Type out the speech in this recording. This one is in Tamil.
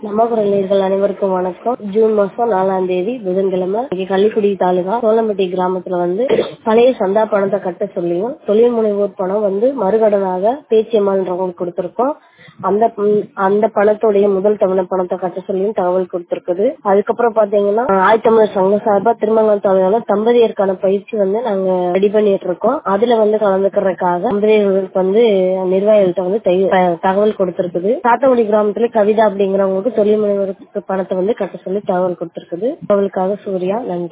நமக்குரல் அனைவருக்கும் வணக்கம் ஜூன் மாசம் நாலாம் தேதி புதன்கிழமை இங்க கள்ளிக்குடி தாலுகா சோளம்பட்டி கிராமத்துல வந்து பழைய சந்தா பணத்தை கட்ட சொல்லியும் தொழில் முனைவோர் பணம் வந்து மறுகடனாக பேச்சியம்மாள்ன்றவங்களுக்கு கொடுத்திருக்கோம் அந்த ம், அந்த பணத்துடைய முதல் தவணை பணத்தை கட்ட சொல்லியும் தகவல் கொடுத்திருக்குது அதுக்கப்புறம் பாத்தீங்கன்னா ஆயத்தமிழர் சங்கம் சார்பா திருமங்கலம் தாலுகால தம்பதியருக்கான பயிற்சி வந்து நாங்க ரெடி பண்ணிட்டு இருக்கோம் அதுல வந்து கலந்துக்கிறதுக்காக தம்பதியர்களுக்கு வந்து நிர்வாகிகள்ட்ட வந்து தெய்- த- தகவல் கொடுத்திருக்குது சாத்தங்குடி கிராமத்துல கவிதா அப்படிங்கிறவங்களுக்கு தொழில் முனைவோருக்கு பணத்தை வந்து கட்ட சொல்லி தகவல் கொடுத்திருக்குது தகவலுக்காக சூர்யா நன்றி